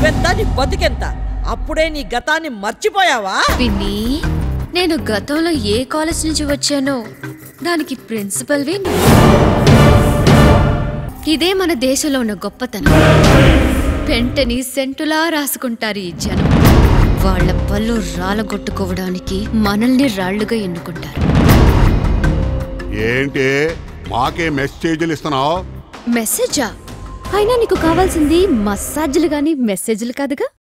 నువ్వెంత నీ బతుకెంత అప్పుడే నీ గతాన్ని మర్చిపోయావా విన్ని నేను గతంలో ఏ కాలేజ్ నుంచి వచ్చానో దానికి ప్రిన్సిపల్వి నువ్వు. ఇదే మన దేశంలో ఉన్న గొప్పతనం పెంటని సెంటులా రాసుకుంటారు ఈ జనం వాళ్ళ పళ్ళు రాలగొట్టుకోవడానికి మనల్ని రాళ్లుగా ఎన్నుకుంటారు ఏంటి మాకే మెసేజ్లు ఇస్తున్నావు మెసేజా అయినా నీకు కావాల్సింది మసాజ్లు గాని మెసేజ్లు కాదుగా